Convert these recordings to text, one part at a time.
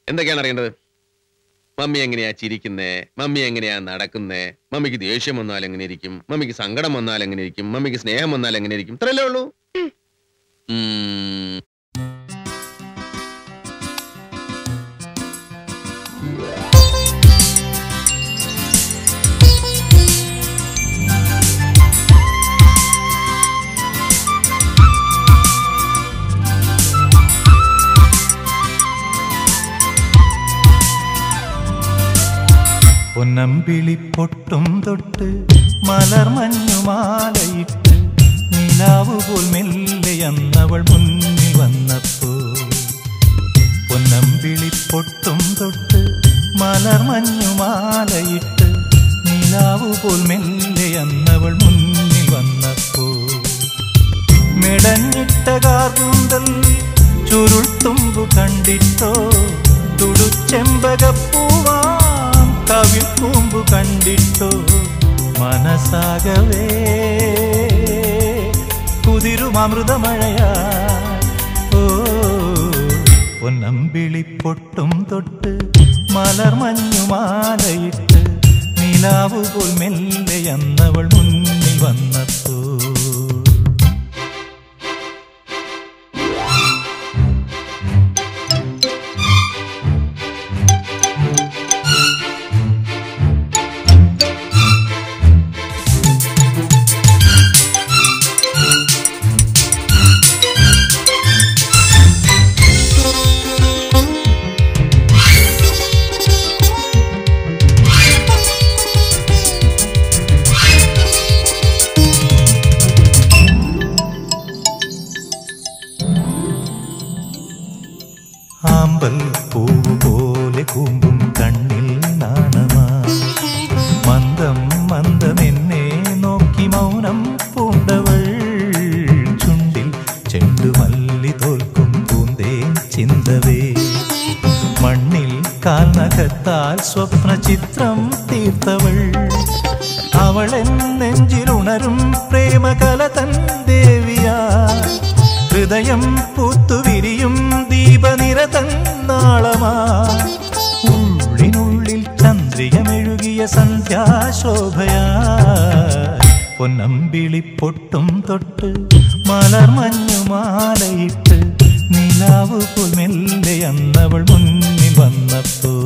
എന്തൊക്കെയാണ് അറിയേണ്ടത് മമ്മി എങ്ങനെയാ ചിരിക്കുന്നേ മമ്മി എങ്ങനെയാ നടക്കുന്നേ മമ്മിക്ക് ദേഷ്യം വന്നാൽ എങ്ങനെ ഇരിക്കും മമ്മിക്ക് സങ്കടം വന്നാൽ എങ്ങനെ ഇരിക്കും മമ്മിക്ക് സ്നേഹം വന്നാൽ എങ്ങനെ ഇരിക്കും ഇത്രയല്ലേ ഉള്ളൂ ഉം. പൊന്നമ്പിളിപ്പൊട്ടും തൊട്ട് മലർമഞ്ഞുമാലയിട്ട് നിലാവ് പോൽ മെല്ലെയന്നവൾ മുന്നിൽ വന്നപ്പോ പൊന്നമ്പിളിപ്പൊട്ടും തൊട്ട് മലർമഞ്ഞുമാലയിട്ട് നിലാവ് പോൽ മെല്ലെയന്നവൾ മുന്നിൽ വന്നപ്പോ മെടഞ്ഞിട്ട കാർകൂന്തൽ ചുരുൾ തുമ്പു കണ്ടിട്ടോ തുടുച്ചെമ്പകപ്പൂവാം കവിൽ കൂമ്പു കണ്ടിട്ടോ മനസ്സാകവേ കുതിരുമൃതമഴയാ ഓ പൊന്നമ്പിളിപ്പൊട്ടും തൊട്ട് മലർമഞ്ഞുമാലയിട്ട് നിലാവ് പോൽ മെല്ലെയന്നവൾ മുന്നിൽ വന്നപ്പോ ആമ്പൽ പൂവ് പോലെ കൂമ്പും കണ്ണിൽ നാണമാ മന്ദം മന്ദം എന്നെ നോക്കി മൗനം പൂണ്ടവൾ ചുണ്ടിൽ ചെണ്ടുമല്ലി തോൽക്കും പൂന്തേ ചിന്തവേ മണ്ണിൽ കാൽനഖത്താൽ സ്വപ്ന ചിത്രം തീർത്തവൾ അവളെൻ നെഞ്ചിലുണരും പ്രേമകല തൻ ദേവിയാ ഹൃദയം പൂത്തുവിരിയും ദീപനിരതൻ നാളമാ ഉള്ളിനുള്ളിൽ ചന്ദ്രികമെഴുകിയ സന്ധ്യാശോഭയാ പൊന്നമ്പിളിപ്പൊട്ടും തൊട്ട് മലർമഞ്ഞുമാലയിട്ട് നിലാവ് പോൽ മെല്ലെ അന്നവൾ മുന്നിൽ വന്നപ്പോ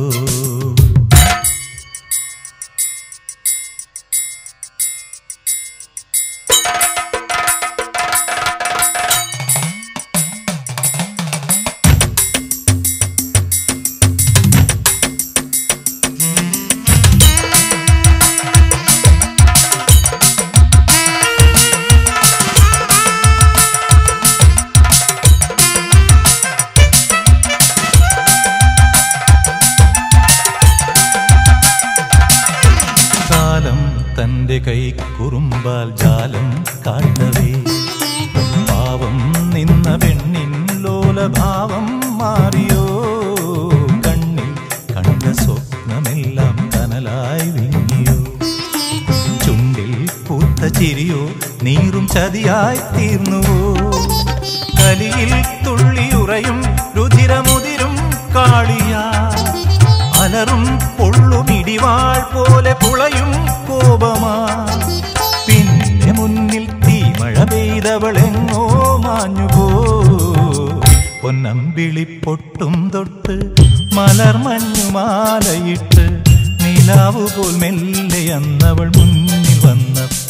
കാലം തന്റെ കൈ കുറുമ്പാൽ ജാലം കാട്ടവേ പാവം നിന്ന പെണ്ണിൻ ലോലഭാവം മാറിയോ കണ്ണിൽ കണ്ട സ്വപ്നമെല്ലാം കനലായി വിങ്ങിയോ ചുണ്ടിൽ പൂത്ത ചിരിയോ നീറും ചതിയായി തീർന്നുവോ കലിയിൽ തുള്ളിയുറയും രുധിരമുതിരും കാളിയാ അലറും പൊള്ളും ഇടിവാൾ പോലെ പുളയും കോപമാ പിന്നെ മുന്നിൽ തീമഴ പെയ്തവളെങ്ങോ മാഞ്ഞുപോ പൊന്നമ്പിളിപ്പൊട്ടും തൊട്ട് മലർമഞ്ഞുമാലയിട്ട് നിലാവ് പോൽ മെല്ലെ അന്നവൾ മുന്നിൽ വന്നപ്പോ